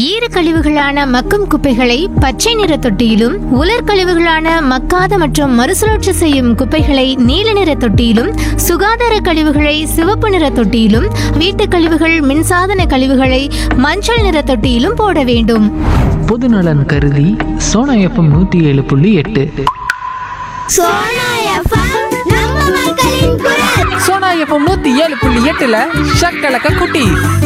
ஈர கழிவுகளான மக்கும் குப்பைகளை பச்சை நிற தொட்டியிலும் உலர் கழிவுகளான மக்காத மற்றும் மறுசுழற்சி செய்யும் குப்பைகளை நீல நிற தொட்டியிலும் சுகாதார கழிவுகளை சிவப்பு நிற தொட்டியிலும் வீட்டுக் கழிவுகள் மின்சாதன கழிவுகளை மஞ்சள் நிற தொட்டியிலும் போட வேண்டும் பொதுநலன் கருதி சோனா எஃப்எம் நூற்றி ஏழு புள்ளி எட்டு சோனா எஃப்எம் நம்ம மக்களின் குரல் சோனா எஃப்எம் நூத்தி ஏழு புள்ளி எட்டுல ஷக்கலக்க குட்டி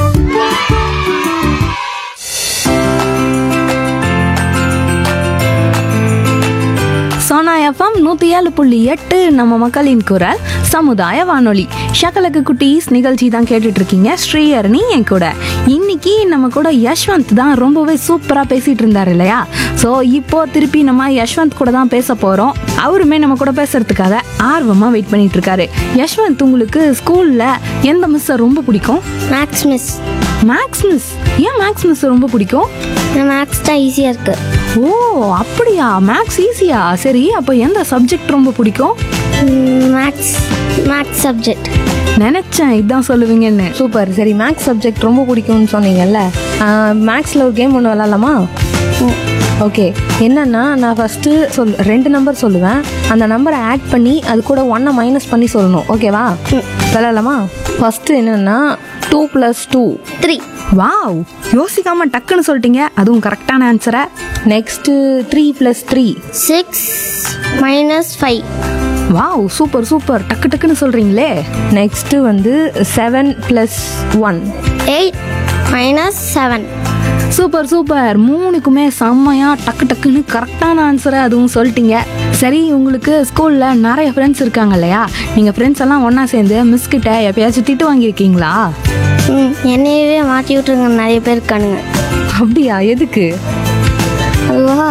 சோனா எஃப்எம் நூற்றி ஏழு புள்ளி எட்டு நம்ம மக்களின் குரல் சமுதாய வானொலி ஷக்கலக்கு குட்டீஸ் நிகழ்ச்சி தான் கேட்டுட்டு இருக்கீங்க ஸ்ரீஹரணி என் கூட இன்னைக்கு நம்ம கூட யஷ்வந்த் தான் ரொம்பவே சூப்பராக பேசிட்டு இருந்தார் இல்லையா ஸோ இப்போ திருப்பி நம்ம யஷ்வந்த் கூட தான் பேச போகிறோம் அவருமே நம்ம கூட பேசுறதுக்காக ஆர்வமாக வெயிட் பண்ணிட்டு இருக்காரு யஷ்வந்த் உங்களுக்கு ஸ்கூலில் எந்த மிஸ்ஸை ரொம்ப பிடிக்கும் மேக்ஸ் மிஸ் மேக்ஸ் மிஸ் ஏன் மேக்ஸ் மிஸ் ரொம்ப பிடிக்கும் மேக்ஸ் தான் ஈஸியாக இருக்கு ஓ அப்படியா மேக்ஸ் ஈஸியா சரி அப்போ எந்த சப்ஜெக்ட் ரொம்ப பிடிக்கும் மேக்ஸ் மேக்ஸ் சப்ஜெக்ட் நினைச்சேன் இதான் சொல்லுவீங்கன்னு சூப்பர் சரி மேக்ஸ் சப்ஜெக்ட் ரொம்ப பிடிக்கும்னு சொன்னீங்கல்ல மேக்ஸில் ஒரு கேம் ஒன்று விளாட்லாமா ஓகே என்னன்னா நான் ஃபஸ்ட்டு சொல் ரெண்டு நம்பர் சொல்லுவேன் அந்த நம்பரை ஆட் பண்ணி அது கூட ஒன்னை மைனஸ் பண்ணி சொல்லணும் ஓகேவா விளாட்லாமா ஃபஸ்ட்டு என்னன்னா two plus two three wow யோசிக்காம டக்குன்னு சொல்லிட்டீங்க அதுவும் கரெக்டான ஆன்சரை next three plus three six minus five wow super super டக்கு டக்குன்னு சொல்றீங்களே நெக்ஸ்ட்டு வந்து seven plus one eight minus seven super super மூணுக்குமே செம்மையா டக்கு டக்குன்னு கரெக்டான ஆன்சரை அதுவும் சொல்லிட்டீங்க சரி உங்களுக்கு ஸ்கூல்ல நிறைய ஃப்ரெண்ட்ஸ் இருக்காங்க இல்லையா நீங்க ஃப்ரெண்ட்ஸ் எல்லாம் ஒண்ணா சேர்ந்து மிஸ் கிட்ட எப்பயாச்சும் திட்டு வாங்கியிருக்கீங்களா ம் என்னையவே மாற்றி விட்டுருங்க நிறைய பேர் இருக்கானுங்க அப்படியா எதுக்கு அதுவா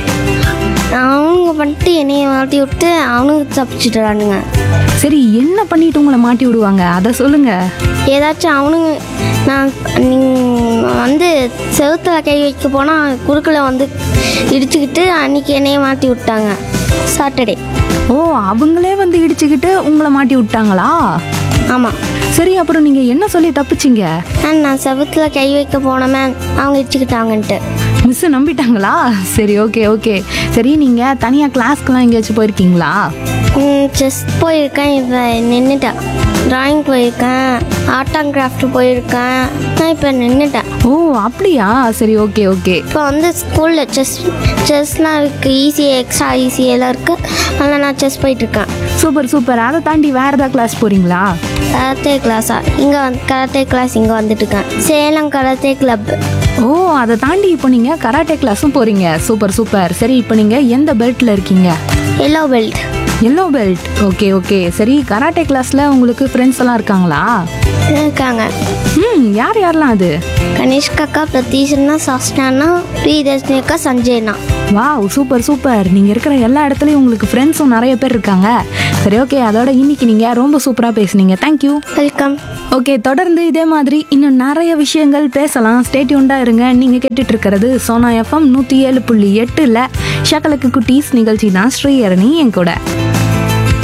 அவனுங்க பண்ணிட்டு என்னைய மாற்றி விட்டு அவனுங்க தப்பிச்சுட்டுறானுங்க சரி என்ன பண்ணிட்டு உங்களை மாட்டி விடுவாங்க அதை சொல்லுங்க ஏதாச்சும் அவனுங்க நான் நீ- வந்து செவுத்துல கை வைக்க போனால் குறுக்கில் வந்து இடிச்சுக்கிட்டு அன்னைக்கு என்னைய மாற்றி விட்டாங்க சாட்டர்டே ஓ அவங்களே வந்து இடிச்சுக்கிட்டு உங்களை மாட்டி விட்டாங்களா ஆமாம் சரி அப்புறம் நீங்க என்ன சொல்லி தப்பிச்சீங்க மேம் நான் செவுத்துல கை வைக்க போனேன் மேம் அவங்க இடிச்சுக்கிட்டாங்கன்ட்டு மிஸ் நம்பிட்டாங்களா சரி ஓகே ஓகே சரி நீங்க தனியா கிளாஸ்க்குலாம் எங்கேயாச்சும் போயிருக்கீங்களா செஸ் போயிருக்கேன் இப்போ நின்றுட்டேன் ட்ராயிங் போயிருக்கேன் ஆர்ட் அண்ட் கிராஃப்ட் போயிருக்கேன் நான் இப்போ நின்றுட்டேன் ஓ அப்படியா சரி ஓகே ஓகே இப்போ வந்து ஸ்கூலில் செஸ் செஸ்லாம் இருக்குது ஈஸி எக்ஸ்ட்ரா ஈஸி எல்லாம் இருக்குது அதில் நான் செஸ் போயிட்டுருக்கேன் சூப்பர் சூப்பர் அதை தாண்டி வேற ஏதாவது கிளாஸ் போறீங்களா கராத்தே கிளாஸா இங்கே வந்து கராத்தே கிளாஸ் இங்கே வந்துட்டுருக்கேன் சேலம் கராத்தே கிளப் ஓ அதை தாண்டி இப்போ நீங்க கராட்டே கிளாஸும் போறீங்க சூப்பர் சூப்பர் சரி இப்போ நீங்க எந்த பெல்ட்ல இருக்கீங்க yellow belt yellow belt okay okay சரி கராட்டே கிளாஸ்ல உங்களுக்கு ஃப்ரெண்ட்ஸ் எல்லாம் இருக்காங்களா இருக்காங்க ம் யார் யாரெல்லாம் அது கனிஷ்கக்கா பிரதீஷன்னா சாஸ்டானா பிரியதர்ஷினி அக்கா சஞ்சய்னா வாவ் சூப்பர் சூப்பர் நீங்க இருக்கிற எல்லா இடத்துலயும் உங்களுக்கு ஃப்ரெண்ட்ஸும் நிறைய பேர் இருக்காங்க சரி ஓகே அதோட இன்னைக்கு நீங்க ரொம்ப சூப்பரா பேசுனீங்க தேங்க்யூ வெல்கம் ஓகே தொடர்ந்து இதே மாதிரி இன்னும் நிறைய விஷயங்கள் பேசலாம் ஸ்டேட்யூண்டா இருங்க நீங்க கேட்டுட்டு இருக்கிறது சோனா எஃப்எம் நூத்தி ஏழு புள்ளி எட்டுல ஷக்கலக்கு குட்டீஸ் நிகழ்ச்சி தான் ஸ்ரீஹரணி என் கூட